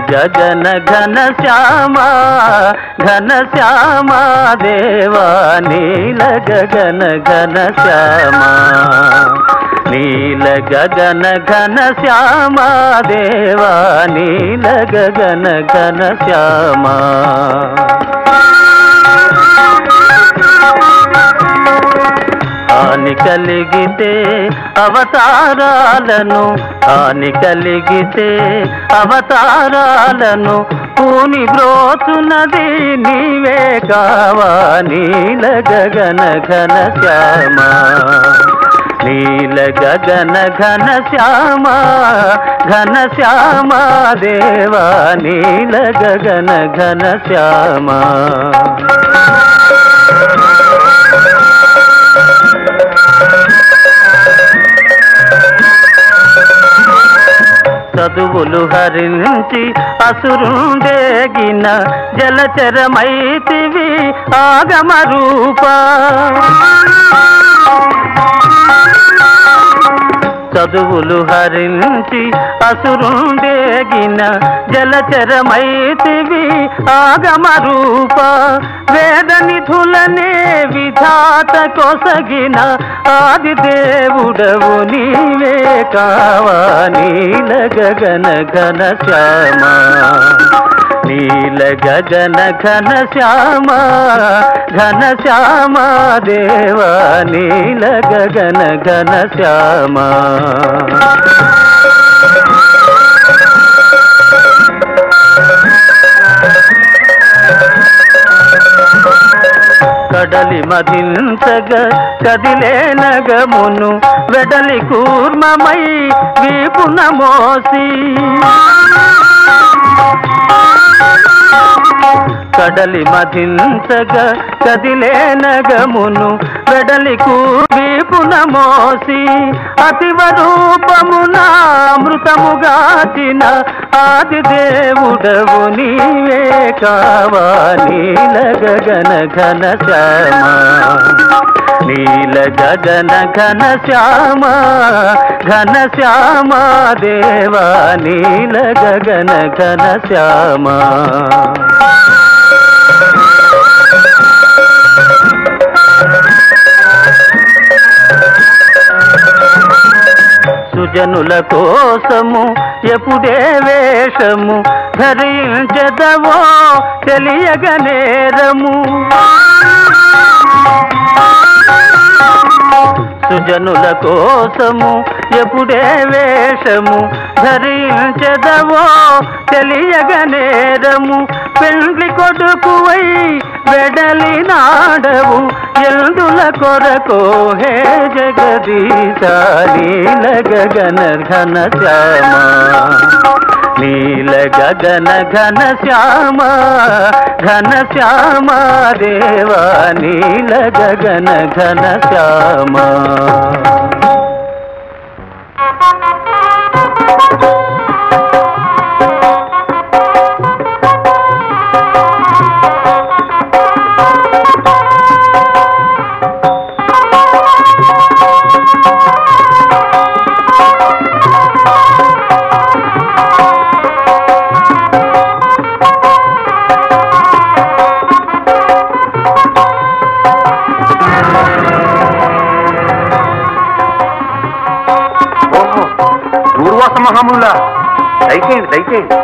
గగన ఘన శ్యామ ఘన శ్యామ దేవా నీల గగన ఘన శ్యామ నీల గగన ఘన శ్యామ దేవా నీల గగన ఘన శ్యామ హాని కలిగితే అవతారాలను హాని కలిగితే అవతారాలను పూని బ్రోచున్నది నీవే కావా నీల గగన ఘన శ్యామ నీల గగన ఘన శ్యామ ఘన శ్యామ దేవా నీల గగన ఘన శ్యామ చదువులు హరించి అసురుండేగిన జలచరమైతివి ఆగమ రూప చదువులు హరించి అసురుండేగిన జలచరమైతివి ఆగమ రూప వేద నిధులనే విధాత కొసగిన ఆది దేవుడవు నీవే కావా నీల గగన ఘన శ్యామ నీల గగన ఘన శ్యామ ఘన శ్యామ దేవా నీల గగన ఘన శ్యామ కడలి మదించగ కదిలే నగమును వెడలి కూర్మమై వీపున మోసి కడలి మధించగ కదిలే నగమును వెడలి కూర్వీపున మోసి అతివ రూపమున అమృతముగాచిన ఆది దేవుడవు నీవే కావా నీల గగన ఘన శ్యామ నీల గగన ఘన శ్యామ ఘన శ్యామ దేవా నీల గగన ఘన శ్యామ సుజనుల కోసము ఎప్పుడే వేషము ధరించదవో తెలియగ నేరము సుజనుల కోసము ఎప్పుడే వేషము ధరించదవో తెలియగ నేరము పెండ్లి కొడుకువై వెడలి నాడవు ఎందుల కొరకు హే జగదీశ నీల గగన ఘన శ్యామ నీల గగన ఘన శ్యామ ఘన శ్యామ దేవా నీల గగన ఘన శ్యామ ఓహో దూర్వాస మహామునులా దయచేయండి దయచేయండి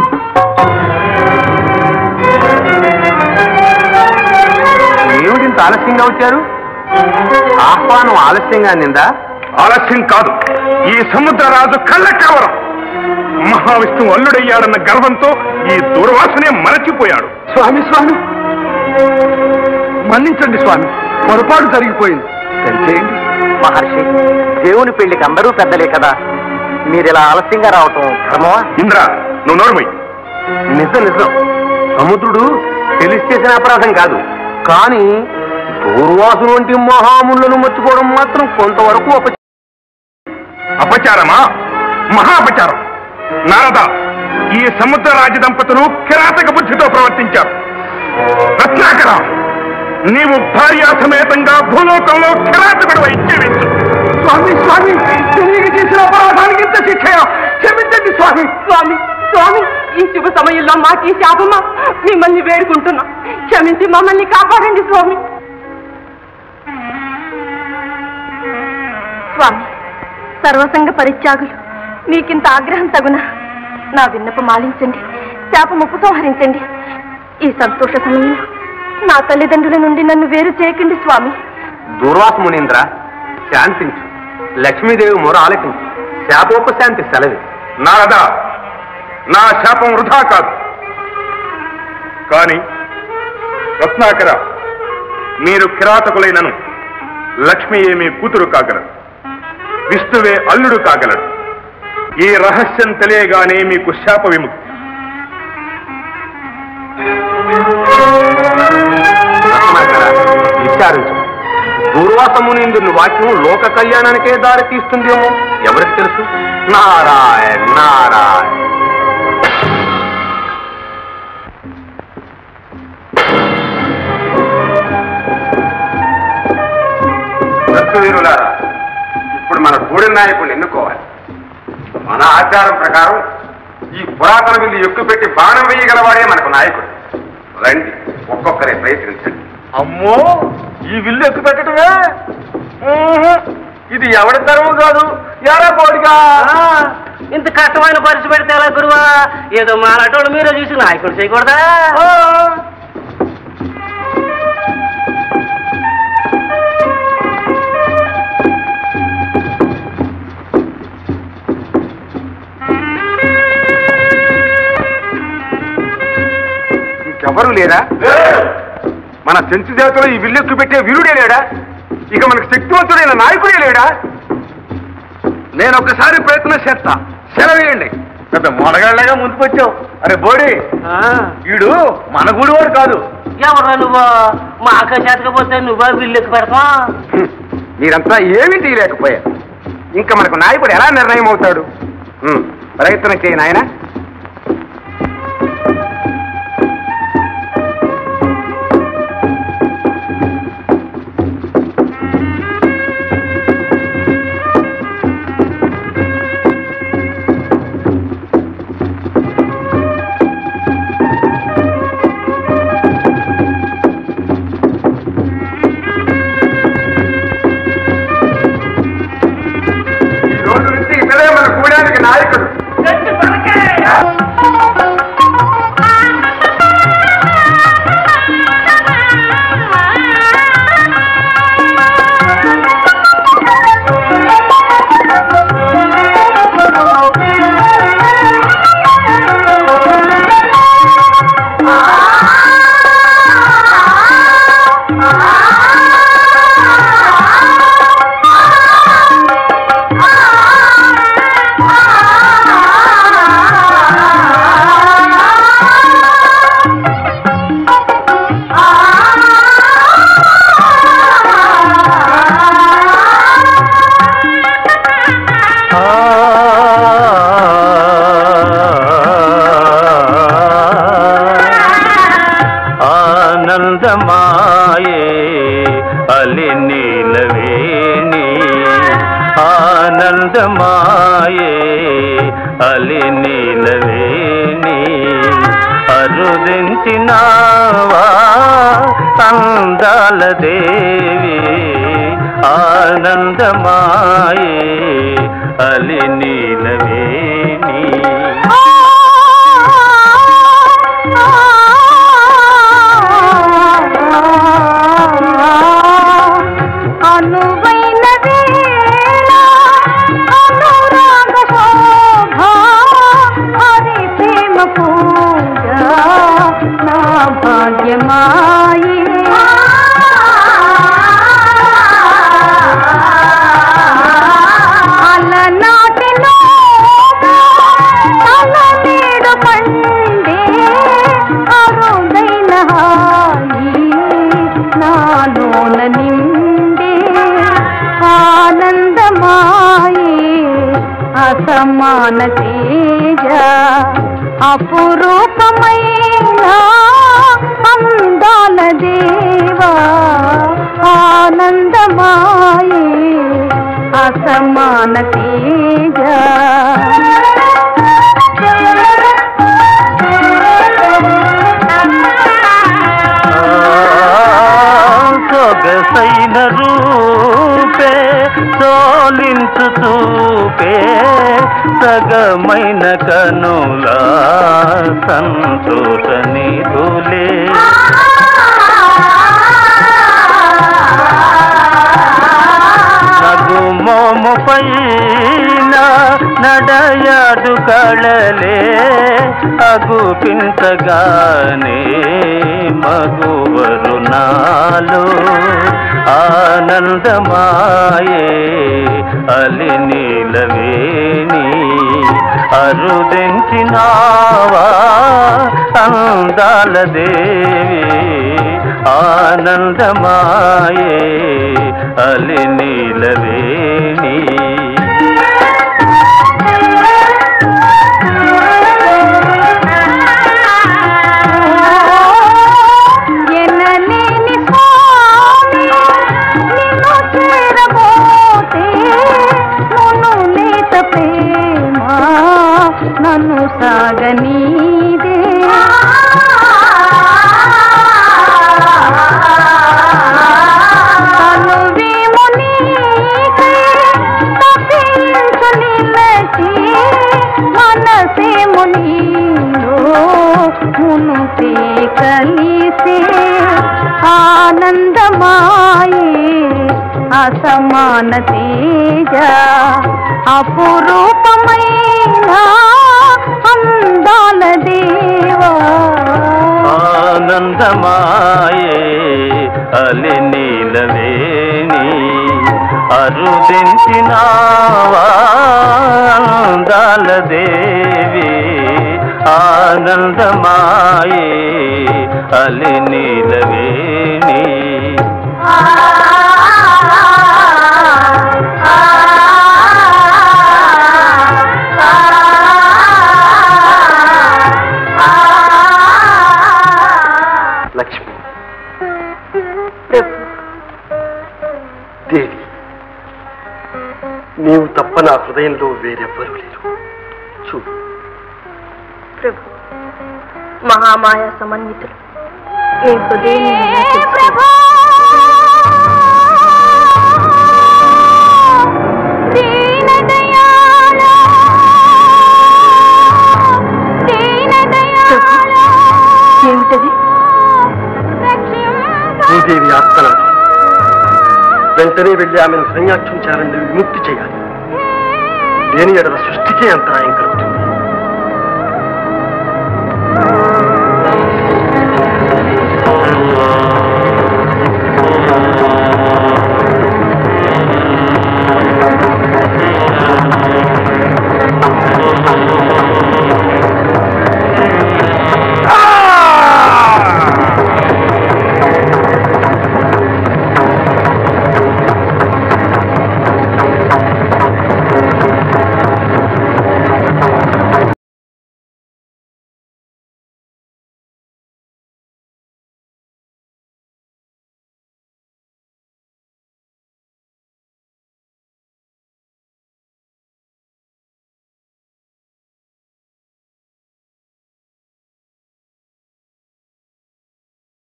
ఏమిటి ఇంత ఆలస్యంగా వచ్చారు ఆహ్వానం ఆలస్యంగా నిందా ఆలస్యం కాదు ఈ సముద్రరాజు కళ్ళ కవరం మహావిష్ణువు అల్లుడయ్యాడన్న గర్వంతో ఈ దుర్వాసనే మరచిపోయాడు స్వామి స్వామి మన్నించండి స్వామి పొరపాటు జరిగిపోయింది దయచేయండి మహర్షి దేవుని పెళ్లికి అందరూ పెద్దలే కదా మీరు ఇలా ఆలస్యంగా రావటం ధర్మమా ఇంద్ర నువ్వు నోరుమై నిజం నిజం సముద్రుడు తెలిసి చేసిన అపరాధం కాదు కానీ దూర్వాసు వంటి మహాములను మర్చిపోవడం మాత్రం కొంతవరకు ఒక అపచారమా మహాపచారం నారద ఈ సముద్ర రాజ దంపతులు కిరాతక బుద్ధితో ప్రవర్తించారు రత్నాకర నీవు భార్యా సమేతంగా భూలోకంలో కిరాతకుడు ఇచ్చేవించు స్వామి స్వామి తెలియక చేసిన అపరాధానికి ఇంత శిక్ష క్షమించండి స్వామి స్వామి స్వామి ఈ శుభ సమయంలో మాకు ఈ శాపమా మిమ్మల్ని వేడుకుంటున్నా క్షమించి మమ్మల్ని కాపాడండి స్వామి స్వామి సర్వసంగ పరిత్యాగులు మీకింత ఆగ్రహం తగునా నా విన్నపం ఆలించండి శాపం ఉపసంహరించండి ఈ సంతోష సమయంలో నా తల్లిదండ్రుల నుండి నన్ను వేరు చేయకండి స్వామి దూర్వాస మునీంద్ర శాంతించు లక్ష్మీదేవి మొర ఆలకించు శాపోపశాంతి సెలవి నారద నా శాపం వృధా కాదు కాని రత్నాకర మీరు కిరాతకులైనను లక్ష్మి ఏమీ కూతురు కాగలరు విష్ణువే అల్లుడు కాగలడు ఈ రహస్యం తెలియగానే మీకు శాప విముక్తి రత్నాకర విచారించు దూర్వాస మునీంద్రుని వాక్యం లోక కళ్యాణానికే దారి తీస్తుందేమో ఎవరికి తెలుసు నారాయణ నారాయణ దత్తవీరులారా ఇప్పుడు మన గూడె నాయకుడిని ఎన్నుకోవాలి మన ఆచారం ప్రకారం ఈ పురాతన విల్లు ఎక్కుపెట్టి బాణం వేయగలవాడే మనకు నాయకుడు రండి ఒక్కొక్కరే ప్రయత్నించండి అమ్మో ఈ విల్లు ఎక్కు పెట్టడమే ఇది ఎవరి తరము కాదు ఎరా కోడిగా ఇంత కష్టమైన పరిస్థితి పెడితే ఎలా గురువా ఏదో మాలాటోడు మీరే చూసి నాయకుడు చేయకూడదా ఇంకెవరు లేరా మన చెంచు జాతిలో ఈ విల్లెక్కు పెట్టే వీరుడే లేడా ఇక మనకు శక్తివంతుడైన నాయకుడే లేడా నేను ఒక్కసారి ప్రయత్నం చేస్తా సెలవేయండి పెద్ద మొనగాళ్ళగా ముందుకొచ్చావు అరే బోడి వీడు మన గుడివాడు కాదు ఎవరా నువ్వు మా అక్క చేతకపోతే నువ్వా విల్లుకి పెడతా హ్మ్. మీరంతా ఏమీ తీయలేకపోయారు ఇంకా మనకు నాయకుడు ఎలా నిర్ణయం అవుతాడు హ్మ్. ప్రయత్నం చేయి నాయన ఈ రోజు నుంచి ఇతడే మన కూడానికి నాయకుడు ఆనందమాయే అలి నీలవేణి ఆనందమాయే అలి నీలవేణి అరుదించినావా అందాల దేవి ఆనందమాయే అలి నీలవేణి అనువైన వేళ అనురాగ శోభ హరి ప్రేమ పూజ నా భాగ్యమాయి అలనాటిలో తలనీడు పండే అరుదైన హాయి నాలోన నిండే ఆనందమాయి అసమాన తేజ అపురూపమైన అందాల దేవా ఆనందమాయి అసమాన తేజ కరిగిన కనులా సంతోష నిధులే నగు మోము పైన నడయాడు కళలే అగుపించగానే మగువరు నాలో ఆనందమాయే అలి నీలవేణి అరుదించినావా అందాల దేవి ఆనందమాయే అలి నీలవేణి ఎనలేని స్వామి నిన్ను చేరబోతే నన్ను లేత ప్రేమ నన్ను సాగనీదే తనువేమో నీకై తప్పించు నిలచి మనసేమో నీలో మునుపే కలిసే ఆనందమాయే అసమాన తేజ అపురూపమైన అందాల దేవా ఆనందమాయే అలి నీలవేణి అరుదించినావా అందాల దేవి ఆనందమాయే అలి నీలవేణి లక్ష్మి ప్రభు దేవి నీవు తప్ప నా హృదయంలో వేరెవ్వరూ లేరు చూడు ప్రభు మహామాయ సమన్వితులు నీ హృదయం ప్రభు ఏమిటది భూదేవి ఆత్మనాథం వెంటనే వెళ్ళి ఆమెను సంయాక్షించాలని విముక్తి చేయాలి లేని ఎడల సృష్టికే అంతరాయం కలుగుతుంది